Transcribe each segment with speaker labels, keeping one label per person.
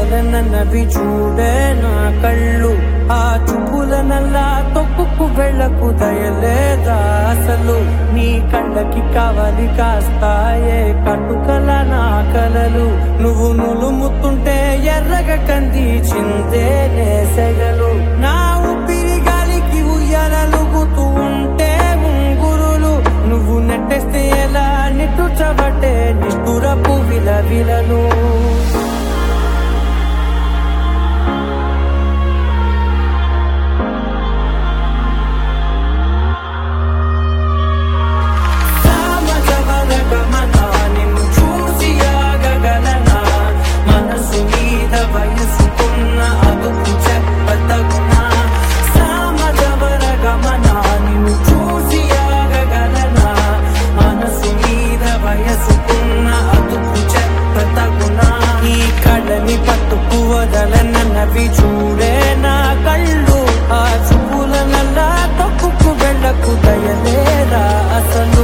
Speaker 1: వదలనన్నవి చూడే నా కళ్ళు ఆ చూపుల నల్లా తొక్కుకు వెళ్ళకు దయలేదా అసలు నీ కళ్ళకి కావాలి కాస్తాయే కట్టుకల నా కలలు నువ్వు నులుముతుంటే ఎర్రగ కంది చిందే నేసెగలు నా ఊపిరి గాలికి ఉయ్యాలలుగుతూ ఉంటే ఉంగురులు నువ్వు నెట్టేస్తే ఎలా నిట్టుచబట్టే నిష్ఠురపు విలవిలను సామజవర గమనా నిన్ను చూసి ఆగగలనా మనసు మీద వయసుకున్న అదుపు చెప్పతగునా సామజవర గమనా నిన్ను చూసి ఆగగలనా మనసు మీద వయసుకున్న అదుపు చెప్పతగునా ఈ కళని పట్టుకు వదలనన్నవి చూడే నా కళ్ళు ఆ చూపుల నల్లా తొక్కుకు వెళ్ళకు దయలేరా అసలు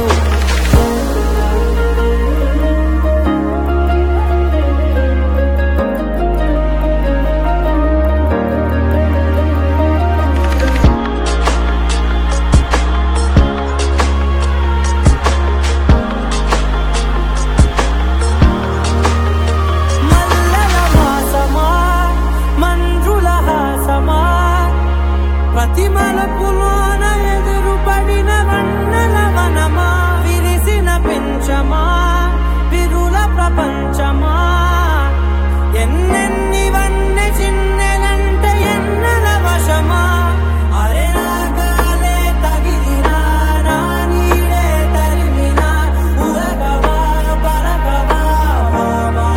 Speaker 1: మల్లెల వాసమా మంజుల హాసమా ప్రతి మలపులోన ఎదురుపడిన వన్నెల వనమా విరిసిన పెంచమా విరుల ప్రపంచమా ఎన్నెన్ని వన్నె చిన్నెలంటే ఎన్నెల వశమా అరే నాగాలే తగిలినా నా నీడే తరిమినా ఉరగవా పరగవా మామా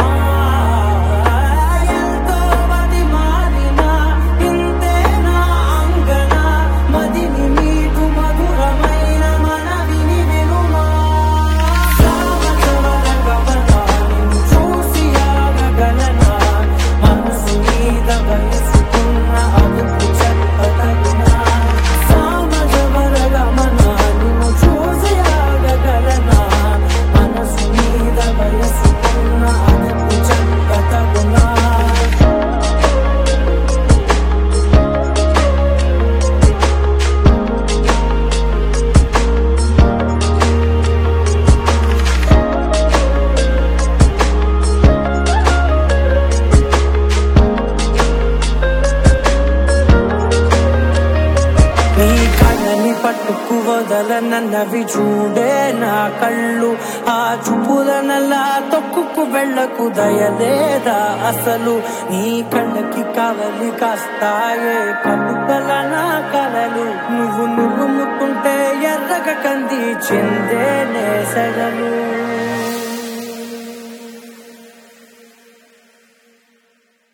Speaker 1: ఎంతో మది మారినా ఇంతే నా అంగన మదిని నీటు మధురమైన మనవిని వినుమా సామచవర గమనా నిన్ను చూసి ఆగగలనా మనసు మీద వయసుకున్న అదుపు చెప్పతగునా సామచవర గమనా నిన్ను చూసి ఆగగలనా మనసు మీద వయసుకున్న అదుపు చెప్పతగునా నీ కళ్ళని పట్టుకు వదలనన్నవి చూడే నా కళ్ళు ఆ చూపుల నల్లా తొక్కుకు వెళ్ళకు దయలేదా అసలు నీ కళ్ళకి కావలి కాస్తాయే కట్టుకల నా కలలు నువ్వు నువ్వు ముక్కుంటే ఎర్రగ కంది చెందే నేసగలు